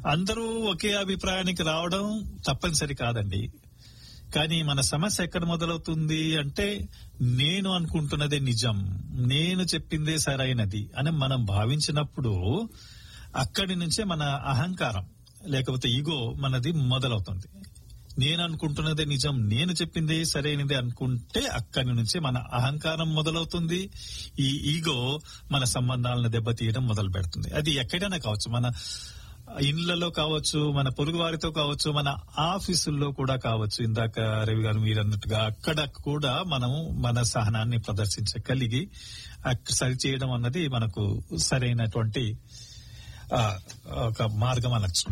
అందరూ ఒకే అభిప్రాయానికి రావడం తప్పనిసరి కాదండి కానీ మన సమస్య ఎక్కడ మొదలవుతుంది అంటే నేను అనుకుంటున్నదే నిజం నేను చెప్పిందే సరైనది అని మనం భావించినప్పుడు అక్కడి నుంచే మన అహంకారం లేకపోతే ఈగో మనది మొదలవుతుంది నేను అనుకుంటున్నదే నిజం నేను చెప్పిందే సరైనది అనుకుంటే అక్కడి నుంచే మన అహంకారం మొదలవుతుంది ఈ ఈగో మన సంబంధాలను దెబ్బతీయడం మొదలు పెడుతుంది అది ఎక్కడైనా కావచ్చు మన ఇండ్లలో కావచ్చు మన పొరుగు వారితో కావచ్చు మన ఆఫీసుల్లో కూడా కావచ్చు ఇందాక రవి గారు మీరు అన్నట్టుగా అక్కడ కూడా మనము మన సహనాన్ని ప్రదర్శించగలిగి అక్- సరి చేయడం అన్నది మనకు సరైనటువంటి ఆ, ఒక మార్గం అనొచ్చు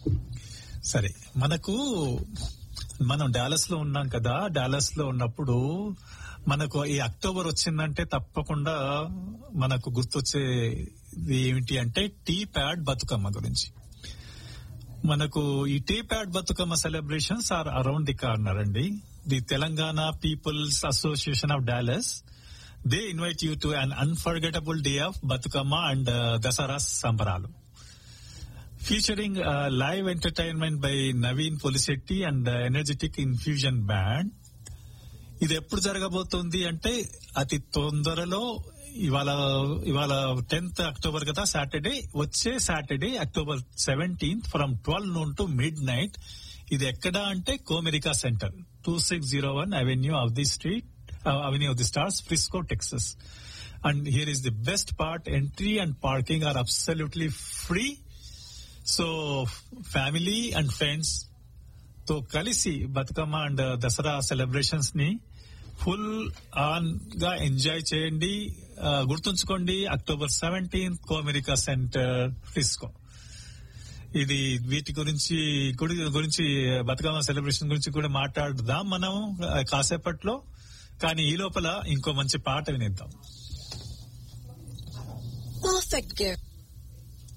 సరే మనకు మనం డాలస్ లో ఉన్నాం కదా డాలస్ లో ఉన్నప్పుడు మనకు ఈ అక్టోబర్ వచ్చిందంటే తప్పకుండా మనకు గుర్తొచ్చేది ఏమిటి అంటే టీ ప్యాడ్ బతుకమ్మ గురించి మనకు ఈ T PAD Bathukamma celebrations are around the corner అండి the Telangana people's association of Dallas they invite you to an unforgettable day of Bathukamma and Dasara సంబరాలు featuring uh, live entertainment by Naveen Polisetti and uh, Energetic Infusion Band. ఇది ఎప్పుడు జరగబోతుంది అంటే అతి తొందరలో ఇవాళ ఇవాళ టెన్త్ అక్టోబర్ కదా సాటర్డే వచ్చే Saturday October seventeenth from twelve noon to midnight ఇది ఎక్కడ అంటే Comerica Center two six zero one avenue of the street avenue of the stars Frisco Texas and here is the best part entry and parking are absolutely free so family and friends తో కలిసి Bathukamma and Dasara celebrations ని full on గా enjoy చేయండి ఆ, గుర్తుంచుకోండి October seventeenth Comerica centre Frisco ఇది వీటి గురించి గుడి గురించి బతుకమ్మ సెలబ్రేషన్ గురించి కూడా మాట్లాడదాం మనం ఆ, కాసేపట్లో కానీ ఈ లోపల ఇంకో మంచి పాట వినిద్దాం Perfect gift.